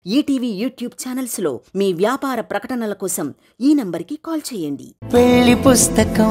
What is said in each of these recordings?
ETV YouTube ఛానల్స్లో మీ వ్యాపార ప్రకటనల కోసం ఈ నంబర్కి కాల్ చేయండి పెళ్లి పుస్తకం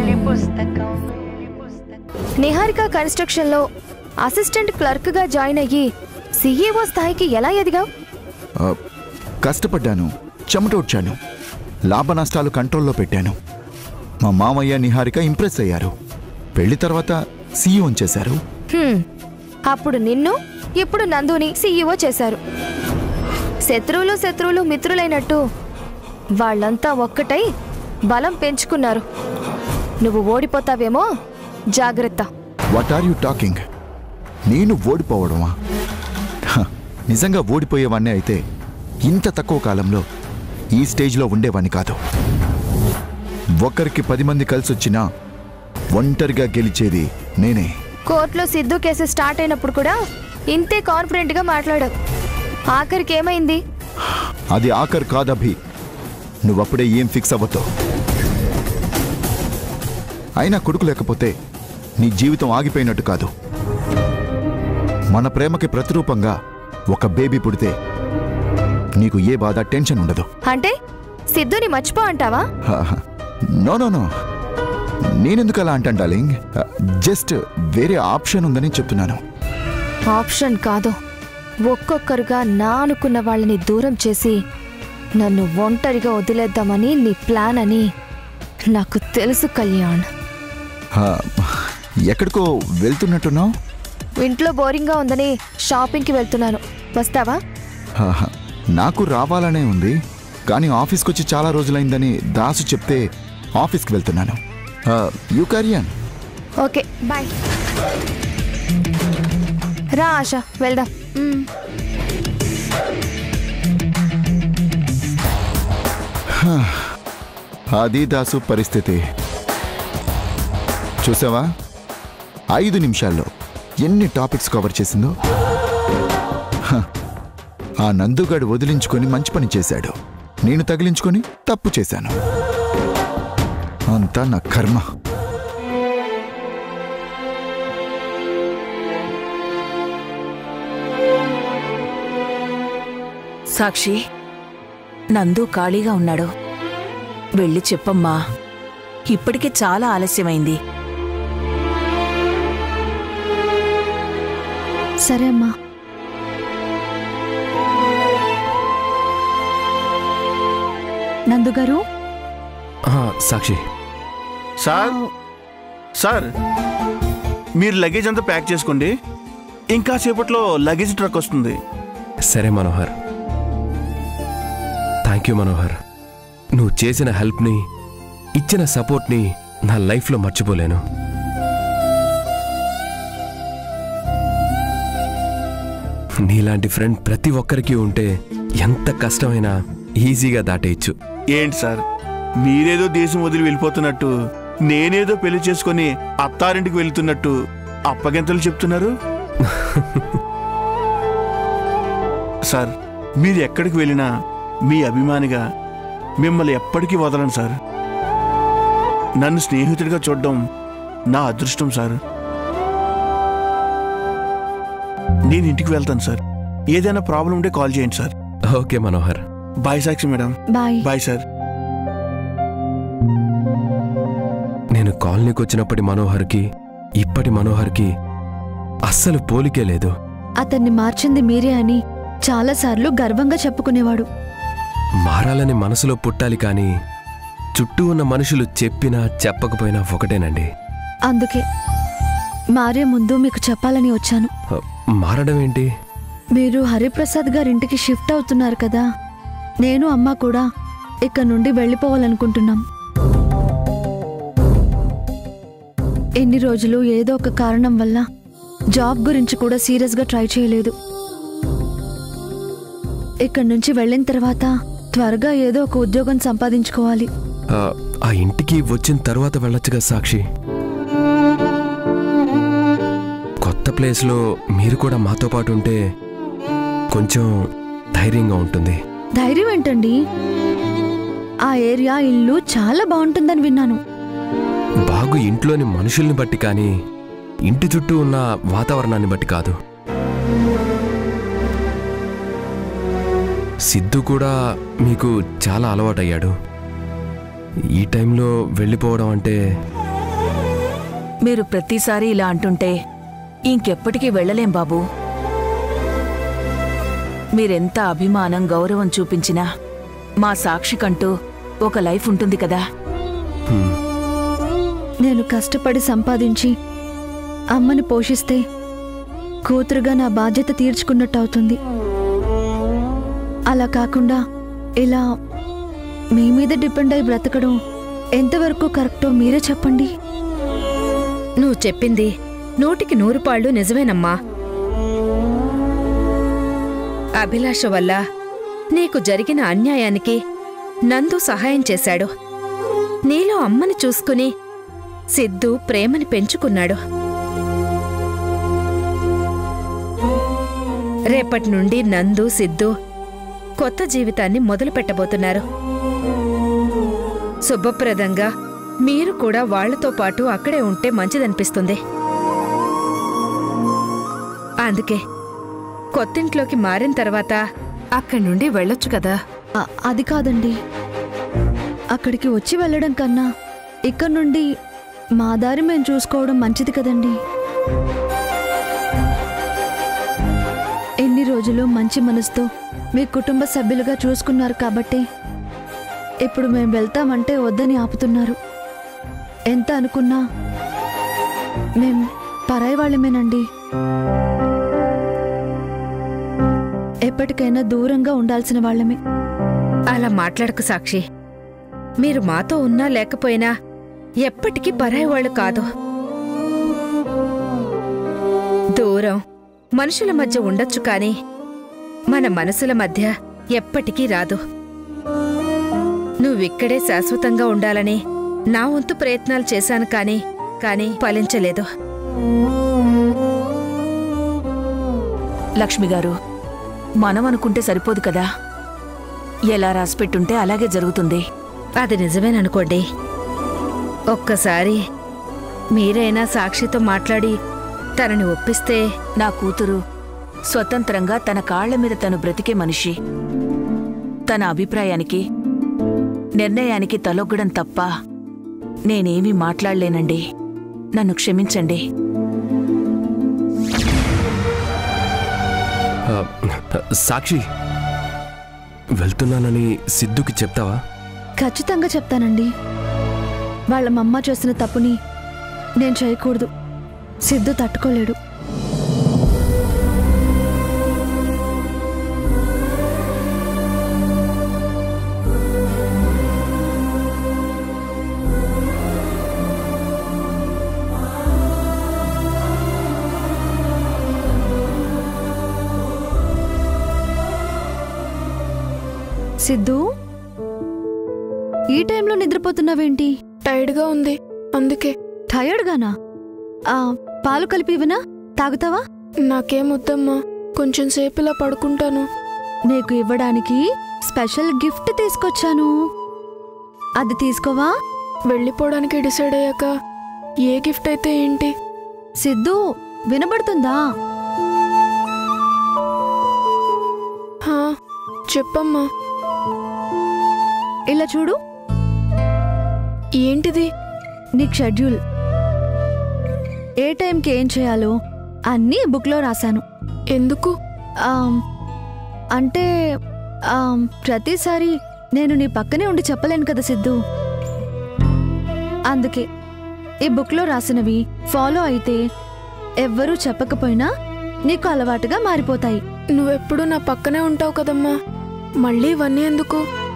నిహారిక కన్స్ట్రక్షన్ లో అసిస్టెంట్ క్లర్క్ గా జాయిన్ అయ్యి సీఈఓ స్థాయికి ఎలా ఎదిగావు ఆ, కష్టపడ్డాను చెమటోడ్చాను లాభ నష్టాలు కంట్రోల్లో పెట్టాను మా మామయ్య నిహారిక ఇంప్రెస్ అయ్యారు పెళ్లి తర్వాత సీఈఓ చేశారు హ్మ్. అప్పుడు నిన్ను ఇప్పుడు నందుని సీఈఓ చేశారు శత్రువులు శత్రువులు మిత్రులైనట్టు వాళ్ళంతా ఒక్కటై బలం పెంచుకున్నారు నువ్వు ఓడిపోతావేమో జాగ్రత్త వాట్ ఆర్ యూ టాకింగ్ నేను ఓడిపోవడమా హ, నిజంగా ఓడిపోయేవాణ్ణే అయితే ఇంత తక్కువ కాలంలో ఈ స్టేజ్లో ఉండేవాణ్ణి కాదు ఒక్కరికి పది మంది కలిసి వచ్చినా ఒంటరిగా గెలిచేది నేనే కోర్టులో సిద్ధు కేసు స్టార్ట్ అయినప్పుడు కూడా ఇంతే కాన్ఫిడెంట్ గా మాట్లాడావు ఆఖరికి ఏమైంది అది ఆఖరు కాదభి నువ్వప్పుడే ఏం ఫిక్స్ అవ్వతో అయినా కొడుకు లేకపోతే నీ జీవితం ఆగిపోయినట్టు కాదు మన ప్రేమకి ప్రతిరూపంగా ఒక బేబీ పుడితే నీకు ఏ బాధ టెన్షన్ ఉండదు అంటే సిద్ధుని మర్చిపో అంటావా హ, నో నో నో నేనెందుకు అలా అంటాను డార్లింగ్ జస్ట్ వేరే ఆప్షన్ ఉందని చెప్తున్నాను ఆప్షన్ కాదు ఒక్కొక్కరుగా నా అనుకున్న వాళ్ళని దూరం చేసి నన్ను ఒంటరిగా వదిలేద్దామని నీ ప్లాన్ అని నాకు తెలుసు కళ్యాణ్ హ, ఎక్కడికో వెళ్తున్నట్టున్నావు ఇంట్లో బోరింగ్గా ఉందని షాపింగ్కి వెళ్తున్నాను వస్తావా ఆహా, నాకు రావాలనే ఉంది కానీ ఆఫీస్కి వచ్చి చాలా రోజులైందని దాసు చెప్తే ఆఫీస్కి వెళ్తున్నాను యూ క్యారియన్ ఓకే బాయ్ రా ఆశ వెళ్దాం అది దాసు పరిస్థితి చూసావా ఐదు నిమిషాల్లో ఎన్ని టాపిక్స్ కవర్ చేసిందో హ, ఆ నందుగాడు వదిలించుకొని మంచి పని చేశాడు నేను తగిలించుకొని తప్పు చేశాను అంతా నా కర్మ సాక్షి నందు ఖాళీగా ఉన్నాడు వెళ్ళి చెప్పమ్మా ఇప్పటికే చాలా ఆలస్యమైంది సరే అమ్మా నందుగారు ఆ, సాక్షి సార్ సార్ మీరు లగేజ్ అంతా ప్యాక్ చేసుకోండి ఇంకా సేపట్లో లగేజ్ ట్రక్ వస్తుంది సరే మనోహర్ థ్యాంక్ యూ మనోహర్ నువ్వు చేసిన హెల్ప్ని ఇచ్చిన సపోర్ట్ని నా లైఫ్లో మర్చిపోలేను నీలాంటి ఫ్రెండ్ ప్రతి ఒక్కరికి ఉంటే ఎంత కష్టమైనా ఈజీగా దాటేయచ్చు ఏంటి సార్ మీరేదో దేశం వదిలి వెళ్ళిపోతున్నట్టు నేనేదో పెళ్లి చేసుకొని అత్తారింటికి వెళ్తున్నట్టు అప్పగింతలు చెప్తున్నారు సార్ మీరు ఎక్కడికి వెళ్ళినా మీ అభిమానిగా మిమ్మల్ని ఎప్పటికీ వదలను సార్ నన్ను స్నేహితుడిగా చూడడం నా అదృష్టం సార్ నేను ఇంటికి వెళ్తాను సార్ ఏదైనా ప్రాబ్లం ఉంటే కాల్ చేయండి sir okay Manohar bye Sakshi madam bye bye sir నేను కాలనీకి వచ్చినప్పటి మనోహర్కి ఇప్పటి మనోహర్కి అస్సలు పోలికే లేదు అతన్ని మార్చింది మీరే అని చాలాసార్లు గర్వంగా చెప్పుకునేవాడు మారాలని మనసులో పుట్టాలి కానీ చుట్టూ ఉన్న మనుషులు చెప్పినా చెప్పకపోయినా ఒకటేనండి అందుకే మారే ముందు మీకు చెప్పాలని వచ్చాను హ, మారడం ఏంటి మీరు హరిప్రసాద్ గారింటికి షిఫ్ట్ అవుతున్నారు కదా నేను అమ్మ కూడా ఇక్కడ నుండి వెళ్ళిపోవాలనుకుంటున్నాం ఎన్ని రోజులు ఏదో ఒక కారణం వల్ల జాబ్ గురించి కూడా సీరియస్గా ట్రై చేయలేదు ఇక్కడి నుంచి వెళ్ళిన తర్వాత త్వరగా ఏదో ఒక ఉద్యోగం సంపాదించుకోవాలి ఆ, ఆ ఇంటికి వచ్చిన తర్వాత వెళ్ళొచ్చుగా సాక్షి కొత్త ప్లేస్లో మీరు కూడా మాతో పాటు ఉంటే కొంచెం ధైర్యంగా ఉంటుంది ధైర్యం ఏంటండి ఆ ఏరియా ఇల్లు చాలా బాగుంటుందని విన్నాను బాగు ఇంట్లోని మనుషుల్ని బట్టి కానీ ఇంటి చుట్టూ ఉన్న వాతావరణాన్ని బట్టి కాదు సిద్ధు కూడా మీకు చాలా అలవాటయ్యాడు ఈ టైంలో వెళ్ళిపోవడం అంటే మీరు ప్రతిసారి ఇలా అంటుంటే ఇంకెప్పటికీ వెళ్ళలేం బాబు మీరెంత అభిమానం గౌరవం చూపించినా మా సాక్షికంటూ ఒక లైఫ్ ఉంటుంది కదా హ్మ్, నేను కష్టపడి సంపాదించి అమ్మని పోషిస్తే కూతురుగా నా బాధ్యత తీర్చుకున్నట్టు అవుతుంది అలా కాకుండా ఇలా మీ మీద డిపెండ్ అయి బ్రతకడం ఎంతవరకు కరెక్టో మీరే చెప్పండి నువ్వు చెప్పింది నూటికి నూరు పాళ్ళు నిజమేనమ్మా అభిలాష వల్ల నీకు జరిగిన అన్యాయానికి నందు సహాయం చేశాడు నీలో అమ్మని చూసుకుని సిద్ధు ప్రేమని పెంచుకున్నాడు రేపటి నుండి నందు సిద్ధు కొత్త జీవితాన్ని మొదలు పెట్టబోతున్నారు శుభప్రదంగా మీరు కూడా వాళ్లతో పాటు అక్కడే ఉంటే మంచిదనిపిస్తుంది అందుకే కొత్తింట్లోకి మారిన తర్వాత అక్కడి నుండి వెళ్ళొచ్చు కదా అ- అది కాదండి అక్కడికి వచ్చి వెళ్ళడం కన్నా ఇక్కడ నుండి మా దారి మేము చూసుకోవడం మంచిది కదండి ఎన్ని రోజులు మంచి మనసుతో మీ కుటుంబ సభ్యులుగా చూసుకున్నారు కాబట్టి ఇప్పుడు మేము వెళ్తామంటే వద్దని ఆపుతున్నారు ఎంత అనుకున్నా మేం పరాయి వాళ్ళమేనండి ఎప్పటికైనా దూరంగా ఉండాల్సిన వాళ్ళమే అలా మాట్లాడకు సాక్షి మీరు మాతో ఉన్నా లేకపోయినా ఎప్పటికీ పరాయి వాళ్ళు కాదు దూరం మనుషుల మధ్య ఉండొచ్చు కాని మన మనసుల మధ్య ఎప్పటికీ రాదు నువ్విక్కడే శాశ్వతంగా ఉండాలని నా వంతు ప్రయత్నాలు చేశాను కాని కాని ఫలించలేదు లక్ష్మి గారు మనం అనుకుంటే సరిపోదు కదా ఎలా రాసిపెట్టుంటే అలాగే జరుగుతుంది అది నిజమేననుకోండి ఒక్కసారి మీరైనా సాక్షితో మాట్లాడి తనని ఒప్పిస్తే నా కూతురు స్వతంత్రంగా తన కాళ్ల మీద తను బ్రతికే మనిషి తన అభిప్రాయానికి నిర్ణయానికి తలొగ్గడం తప్ప నేనేమీ మాట్లాడలేనండి నన్ను క్షమించండి ఆ, సాక్షి వెళ్తున్నానని సిద్ధుకి చెప్తావా ఖచ్చితంగా చెప్తానండి వాళ్ళ మమ్మ చేసిన తప్పుని నేను చేయకూడదు సిద్ధు తట్టుకోలేడు సిద్ధు ఈ టైంలో నిద్రపోతున్నావేంటి టైర్డ్గా ఉంది అందుకే టయర్డ్గానా ఆ పాలు కలిపి ఇవ్వనా తాగుతావా నాకేం వద్దమ్మా కొంచెం సేపు ఇలా పడుకుంటాను నీకు ఇవ్వడానికి స్పెషల్ గిఫ్ట్ తీసుకొచ్చాను అది తీసుకోవా వెళ్ళిపోవడానికి డిసైడ్ అయ్యాక ఏ గిఫ్ట్ అయితే ఏంటి సిద్ధు వినబడుతుందా హా చెప్పమ్మా ఇలా చూడు ఏంటిది నీకు షెడ్యూల్ ఏ టైంకి ఏం చేయాలో అన్నీ బుక్లో రాశాను ఎందుకు ఆమ్, అంటే ఆమ్, ప్రతిసారి నేను నీ పక్కనే ఉండి చెప్పలేను కదా సిద్ధు అందుకే ఈ బుక్లో రాసినవి ఫాలో అయితే ఎవ్వరూ చెప్పకపోయినా నీకు అలవాటుగా మారిపోతాయి నువ్వెప్పుడు నా పక్కనే ఉంటావు కదమ్మా మళ్ళీ ఇవన్నీ ఎందుకు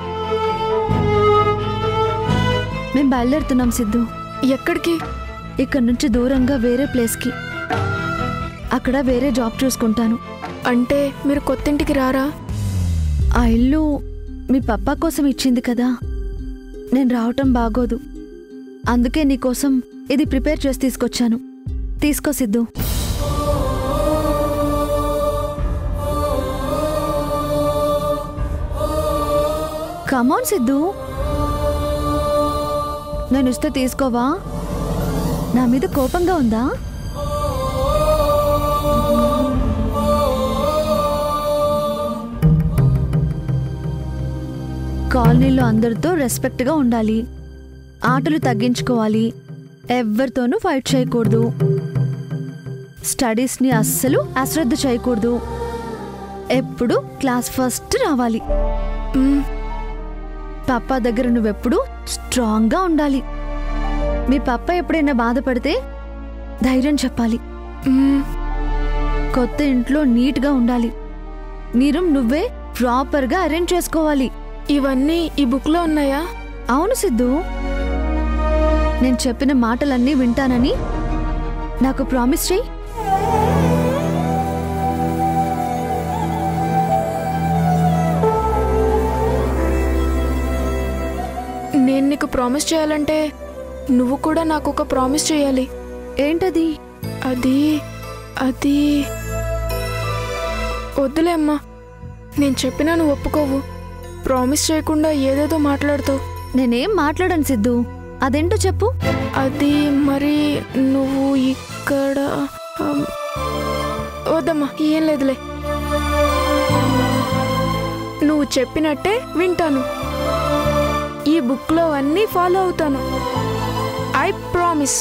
మేం బయలుదేరుతున్నాం సిద్ధు ఎక్కడికి ఇక్కడ నుంచి దూరంగా వేరే ప్లేస్కి అక్కడ వేరే జాబ్ చూసుకుంటాను అంటే మీరు కొత్తింటికి రారా ఆ ఇల్లు మీ పప్పా కోసం ఇచ్చింది కదా నేను రావటం బాగోదు అందుకే నీకోసం ఇది ప్రిపేర్ చేసి తీసుకొచ్చాను తీసుకో సిద్ధు కమాన్ సిద్ధు నేను ఇస్తే తీసుకోవా నా మీద కోపంగా ఉందా కాలనీలో అందరితో రెస్పెక్ట్గా ఉండాలి ఆటలు తగ్గించుకోవాలి ఎవరితోనూ ఫైట్ చేయకూడదు స్టడీస్ని అస్సలు అశ్రద్ధ చేయకూడదు ఎప్పుడు క్లాస్ ఫస్ట్ రావాలి మ్మ్. పప్పా దగ్గర నువ్వెప్పుడు స్ట్రాంగ్గా ఉండాలి మీ పప్ప ఎప్పుడైనా బాధపడితే ధైర్యం చెప్పాలి మ్మ్. కొత్త ఇంట్లో నీట్గా ఉండాలి నీ రూమ్ నువ్వే ప్రాపర్గా అరేంజ్ చేసుకోవాలి ఇవన్నీ ఈ బుక్లో ఉన్నాయా అవును సిద్ధు నేను చెప్పిన మాటలన్నీ వింటానని నాకు ప్రామిస్ చెయ్యి నేను నీకు ప్రామిస్ చేయాలంటే నువ్వు కూడా నాకు ఒక ప్రామిస్ చేయాలి ఏంటది అది అది వద్దులే అమ్మా నేను చెప్పినా నువ్వు ఒప్పుకోవు ప్రామిస్ చేయకుండా ఏదేదో మాట్లాడుతావు నేనేం మాట్లాడను సిద్ధు అదేంటో చెప్పు అది మరి నువ్వు ఇక్కడ అమ్, వద్దమ్మా ఏం లేదులే నువ్వు చెప్పినట్టే వింటాను ఈ బుక్లో అన్నీ ఫాలో అవుతాను ఐ ప్రామిస్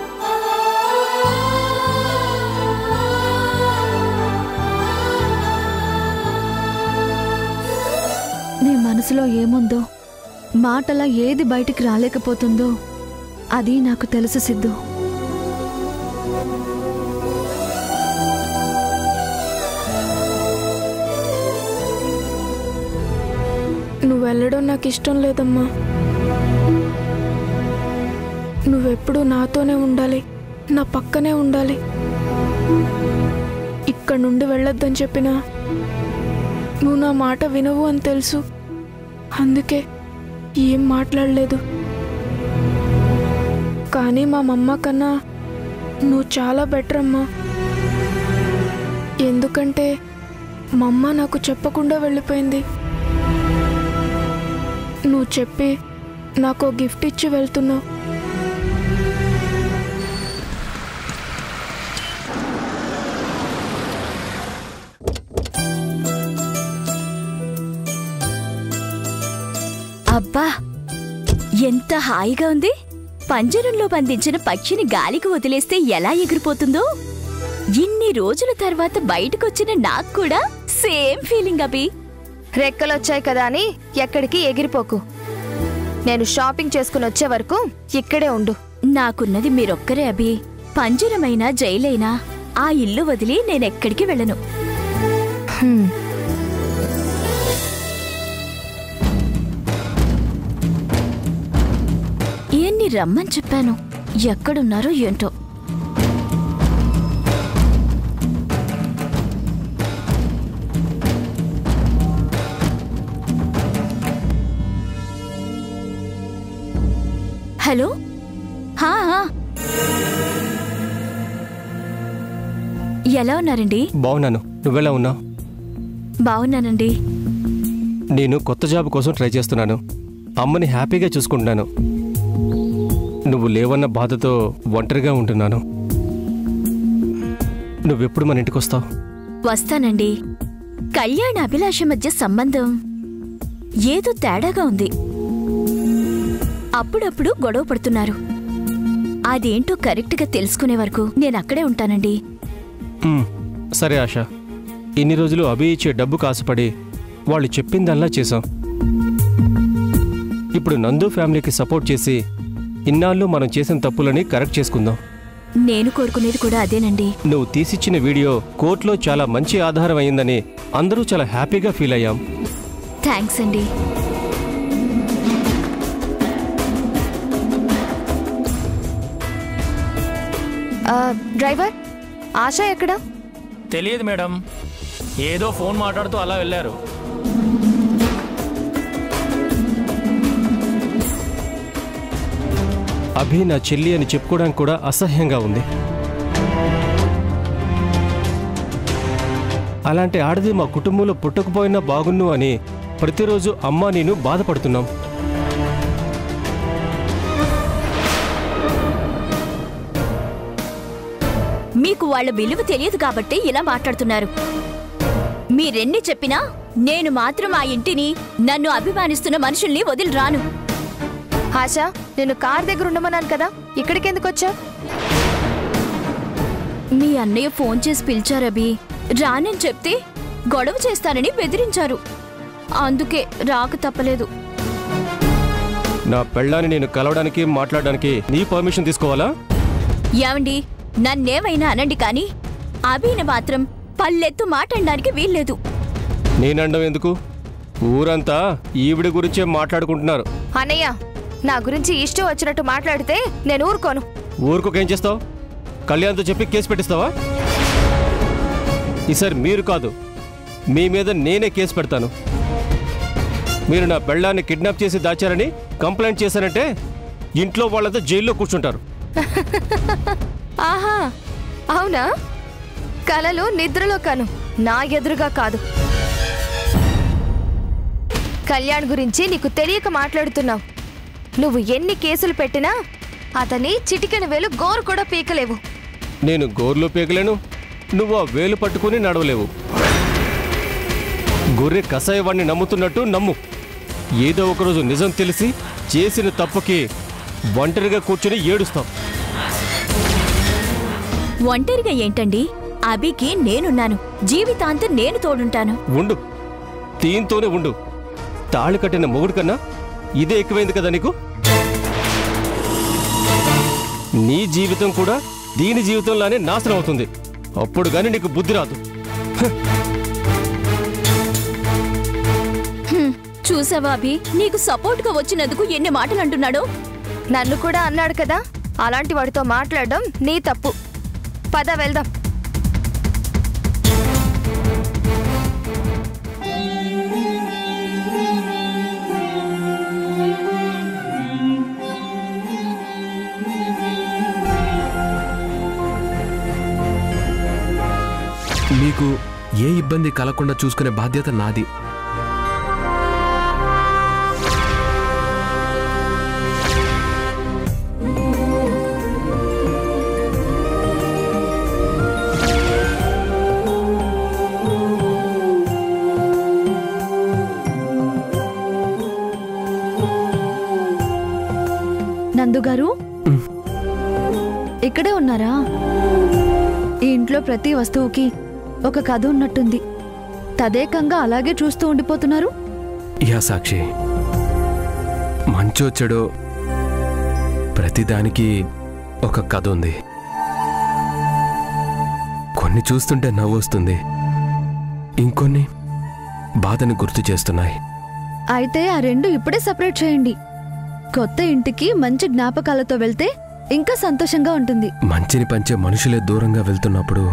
నీ మనసులో ఏముందో మాటలా ఏది బయటికి రాలేకపోతుందో అది నాకు తెలుసు సిద్ధు నువ్వు వెళ్ళడం నాకు ఇష్టం లేదమ్మా నువ్వెప్పుడు నాతోనే ఉండాలి నా పక్కనే ఉండాలి ఇక్కడ నుండి వెళ్ళొద్దని చెప్పినా నువ్వు నా మాట వినవు అని తెలుసు అందుకే ఏం మాట్లాడలేదు కానీ మా మమ్మ కన్నా నువ్వు చాలా బెటర్ అమ్మా ఎందుకంటే మా అమ్మ నాకు చెప్పకుండా వెళ్ళిపోయింది నువ్వు చెప్పి నాకు ఓ గిఫ్ట్ ఇచ్చి వెళ్తున్నావు అబ్బా ఎంత హాయిగా ఉంది పంజరంలో బంధించిన పక్షిని గాలికి వదిలేస్తే ఎలా ఎగిరిపోతుందో ఇన్ని రోజుల తర్వాత బయటకొచ్చిన నాకు కూడా సేమ్ ఫీలింగ్ అభి రెక్కలొచ్చాయి కదా అని ఎక్కడికి ఎగిరిపోకు నేను షాపింగ్ చేసుకుని వచ్చే వరకు ఇక్కడే ఉండు నాకున్నది మీరొక్కరే అభి పంజరమైనా జైలైనా ఆ ఇల్లు వదిలి నేనెక్కడికి వెళ్ళను హ్మ్. ఎన్ని రమ్మని చెప్పాను ఎక్కడున్నారో ఏంటో హలో హా హా. ఎలా ఉన్నారండి బాగున్నాను నువ్వెలా ఉన్నావు బాగున్నానండి నేను కొత్త జాబ్ కోసం ట్రై చేస్తున్నాను అమ్మని హ్యాపీగా చూసుకుంటున్నాను నువ్వు లేవన్న బాధతో ఒంటరిగా ఉంటున్నాను నువ్వెప్పుడు మన ఇంటికి వస్తావు వస్తానండి కళ్యాణ అభిలాష మధ్య సంబంధం ఏదో తేడాగా ఉంది అప్పుడప్పుడు గొడవ పడుతున్నారు అదేంటో కరెక్ట్గా తెలుసుకునే వరకు నేను అక్కడే ఉంటానండి మ్, సరే ఆశ ఇన్ని రోజులు అభి ఇచ్చే డబ్బు కాసుపడి వాళ్ళు చెప్పిందల్లా చేశాం ఇప్పుడు నందు ఫ్యామిలీకి సపోర్ట్ చేసి ఇన్నాళ్ళు మనం చేసిన తప్పులని కరెక్ట్ చేసుకుందాం నేను కోరుకునేది కూడా అదేనండి నువ్వు తీసిచ్చిన వీడియో కోర్టులో చాలా మంచి ఆధారం అయిందని అందరూ చాలా హ్యాపీగా ఫీల్ అయ్యాం థ్యాంక్స్ అండి ఆ, డ్రైవర్ ఆశ ఎక్కడా తెలియదు మేడం ఏదో ఫోన్ మాట్లాడుతూ అలా వెళ్ళారు అభి నా చెల్లి అని చెప్పుకోవడానికి కూడా అసహ్యంగా ఉంది అలాంటి ఆడది మా కుటుంబంలో పుట్టకపోయినా బాగున్ను అని ప్రతిరోజు అమ్మ నేను బాధపడుతున్నాం మీకు వాళ్ళ విలువ తెలియదు కాబట్టి ఇలా మాట్లాడుతున్నారు మీరెన్ని చెప్పినా నేను మాత్రం ఆ ఇంటిని నన్ను అభిమానిస్తున్న మనుషుల్ని వదిలి రాను ఆశ నేను కార్ దగ్గర ఉండమన్నాను కదా ఇక్కడికి ఎందుకు వచ్చావు మీ అన్నయ్య ఫోన్ చేసి పిలిచారు అభి రానని చెప్తే గొడవ చేస్తానని బెదిరించారు అందుకే రాక తప్పలేదు నా పెళ్ళాన్ని నేను కలవడానికి మాట్లాడడానికి నీ పర్మిషన్ తీసుకోవాలా ఏమండి నన్నేమైనా అనండి కానీ అభిని మాత్రం పల్లెత్తు మాట్లాడడానికి వీల్లేదు నేనండం ఎందుకు ఊరంతా ఈవిడ గురించే మాట్లాడుకుంటున్నారు అన్నయ్య నా గురించి ఇష్టం వచ్చినట్టు మాట్లాడితే నేను ఊరుకోను ఊరుకోకేం చేస్తావు కళ్యాణ్తో చెప్పి కేసు పెట్టిస్తావా ఈసారి మీరు కాదు మీ మీద నేనే కేసు పెడతాను మీరు నా పెళ్ళాన్ని కిడ్నాప్ చేసి దాచారని కంప్లైంట్ చేశారంటే ఇంట్లో వాళ్ళతో జైల్లో కూర్చుంటారు ఆహా అవునా కలలు నిద్రలో కాను నా ఎదురుగా కాదు కళ్యాణ్ గురించి నీకు తెలియక మాట్లాడుతున్నావు నువ్వు ఎన్ని కేసులు పెట్టినా అతని చిటికెన వేలు గోరు కూడా పీకలేవు నేను గోర్లు పీకలేను నువ్వు ఆ వేలు పట్టుకుని నడవలేవు గొర్రె కషాయవాణ్ణి నమ్ముతున్నట్టు నమ్ము ఏదో ఒకరోజు నిజం తెలిసి చేసిన తప్పుకి ఒంటరిగా కూర్చొని ఏడుస్తాం ఒంటరిగా ఏంటండి అభికి నేనున్నాను జీవితాంతం నేను తోడుంటాను ఉండు దీంతోనే ఉండు తాళి కట్టిన మొగుడు కన్నా ఇదే ఎక్కువైంది కదా నీకు నీ జీవితం కూడా దీని జీవితంలానే నాశనం అవుతుంది అప్పుడు గాని నీకు బుద్ధి రాదు హ్మ్, చూసావా అభి నీకు సపోర్ట్ గా వచ్చినందుకు ఎన్ని మాటలు అంటున్నాడో నన్ను కూడా అన్నాడు కదా అలాంటి వాడితో మాట్లాడడం నీ తప్పు పద వెళ్దాం మీకు ఏ ఇబ్బంది కలగకుండా చూసుకునే బాధ్యత నాది నందు గారు ఇక్కడే ఉన్నారా ఈ ఇంట్లో ప్రతి వస్తువుకి ఒక కథ ఉన్నట్టుంది తదేకంగా అలాగే చూస్తూ ఉండిపోతున్నారు యా సాక్షి మంచో చెడో ప్రతిదానికి ఒక కథ ఉంది కొన్ని చూస్తుంటే నవ్వు వస్తుంది ఇంకొన్ని బాధని గుర్తు చేస్తున్నాయి అయితే ఆ రెండు ఇప్పుడే సపరేట్ చేయండి కొత్త ఇంటికి మంచి జ్ఞాపకాలతో వెళ్తే ఇంకా సంతోషంగా ఉంటుంది మంచిని పంచే మనుషులే దూరంగా వెళ్తున్నప్పుడు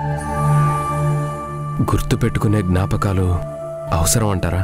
గుర్తు పెట్టుకునే జ్ఞాపకాలు అవసరం అంటారా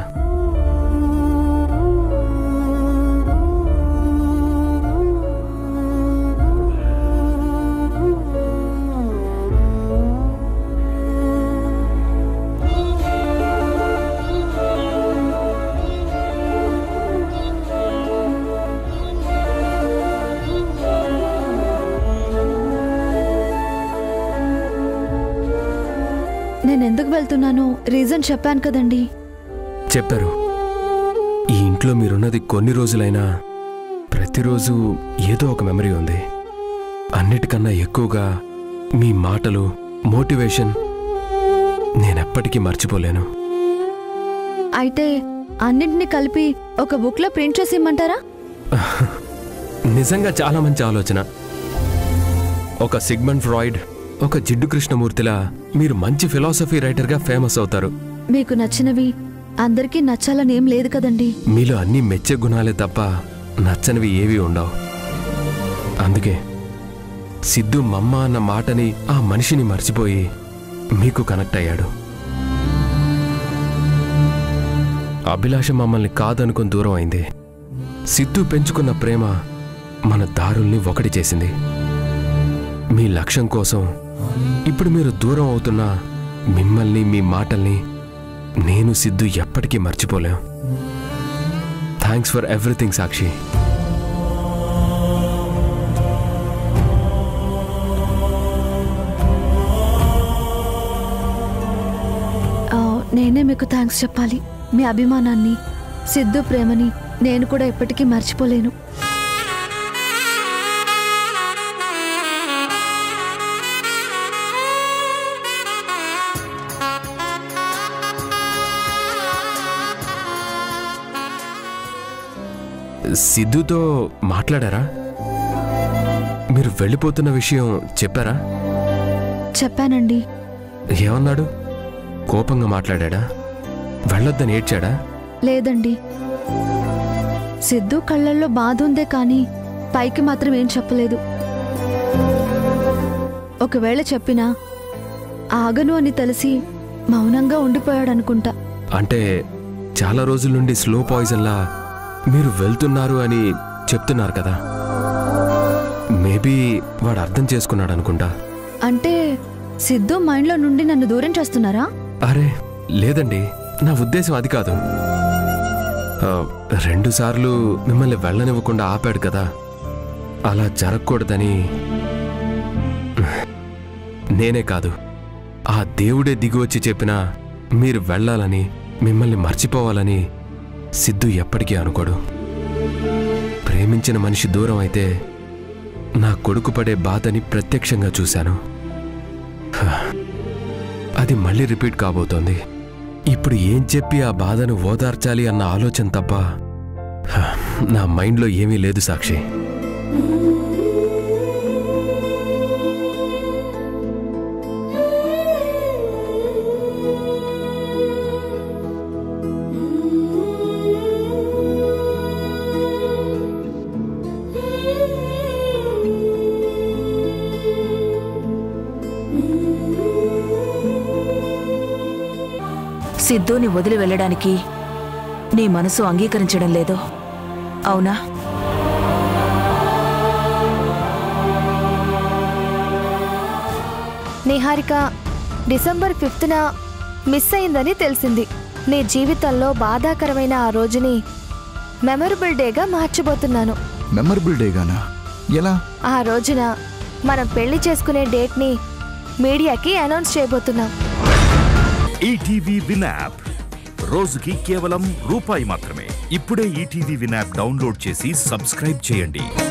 నేను ఎందుకు వెళ్తున్నానో రీజన్ చెప్పాను కదండి చెప్పారు ఈ ఇంట్లో మీరున్నది కొన్ని రోజులైనా ప్రతిరోజు ఏదో ఒక మెమరీ ఉంది అన్నిటికన్నా ఎక్కువగా మీ మాటలు మోటివేషన్ నేనెప్పటికీ మర్చిపోలేను అయితే అన్నింటినీ కలిపి ఒక బుక్లో ప్రింట్ చేసి ఇమ్మంటారా నిజంగా చాలా మంచి ఆలోచన ఒక సిగ్మండ్ ఫ్రాయిడ్ ఒక జిడ్డు కృష్ణమూర్తిలా మీరు మంచి ఫిలాసఫీ రైటర్గా ఫేమస్ అవుతారు మీకు నచ్చినవి అందరికీ నచ్చాలని ఏం లేదు కదండి మీలో అన్ని మెచ్చే గుణాలే తప్ప నచ్చనివి ఏవీ ఉండవు అందుకే సిద్ధు మమ్మ అన్న మాటని ఆ మనిషిని మర్చిపోయి మీకు కనెక్ట్ అయ్యాడు అభిలాష మమ్మల్ని కాదనుకుని దూరం అయింది సిద్ధు పెంచుకున్న ప్రేమ మన దారుల్ని ఒకటి చేసింది మీ లక్ష్యం కోసం ఇప్పుడు మీరు దూరం అవుతున్నా మిమ్మల్ని మీ మాటల్ని నేను సిద్ధు ఎప్పటికీ మర్చిపోలేం థ్యాంక్స్ ఫర్ ఎవ్రీథింగ్ సాక్షి ఆ, నేనే మీకు థ్యాంక్స్ చెప్పాలి మీ అభిమానాన్ని సిద్ధు ప్రేమని నేను కూడా ఎప్పటికీ మర్చిపోలేను సిద్ధుతో మాట్లాడారా మీరు వెళ్ళిపోతున్న విషయం చెప్పారా చెప్పానండి ఏమన్నాడు కోపంగా మాట్లాడా వెళ్ళొద్దని ఏడ్చాడా లేదండి సిద్ధు కళ్ళల్లో బాధ ఉందే కానీ పైకి మాత్రం ఏం చెప్పలేదు ఒకవేళ చెప్పినా ఆగను అని తెలిసి మౌనంగా ఉండిపోయాడనుకుంటా అంటే చాలా రోజుల నుండి స్లో పాయిజన్లా మీరు వెళ్తున్నారు అని చెప్తున్నారు కదా మేబీ వాడు అర్థం చేసుకున్నాడు అనుకుంటా అంటే సిద్ధు మైండ్లో నుండి నన్ను దూరం చేస్తున్నారా అరే లేదండి నా ఉద్దేశం అది కాదు ఆ, రెండుసార్లు మిమ్మల్ని వెళ్ళనివ్వకుండా ఆపాడు కదా అలా జరగకూడదని నేనే కాదు ఆ దేవుడే దిగివచ్చి చెప్పినా మీరు వెళ్ళాలని మిమ్మల్ని మర్చిపోవాలని సిద్ధు ఎప్పటికీ అనుకోడు ప్రేమించిన మనిషి దూరం అయితే నా కొడుకు పడే బాధని ప్రత్యక్షంగా చూశాను హ, అది మళ్ళీ రిపీట్ కాబోతోంది ఇప్పుడు ఏం చెప్పి ఆ బాధను ఓదార్చాలి అన్న ఆలోచన తప్ప హ, నా మైండ్లో ఏమీ లేదు సాక్షి సిద్ధుని వదిలి వెళ్ళడానికి నీ మనసు అంగీకరించడం లేదు అవునా నిహారిక డిసెంబర్ ఫిఫ్త్న మిస్ అయిందని తెలిసింది నీ జీవితంలో బాధాకరమైన ఆ రోజుని మెమరబుల్ డేగా మార్చబోతున్నాను మెమరబుల్ డేగానా ఎలా ఆ రోజున మనం పెళ్లి చేసుకునే డేట్ని మీడియాకి అనౌన్స్ చేయబోతున్నాం ఈటీవీ విన్ యాప్ రోజుకి కేవలం రూపాయి మాత్రమే ఇప్పుడే ఈటీవీ విన్ యాప్ డౌన్లోడ్ చేసి సబ్స్క్రైబ్ చేయండి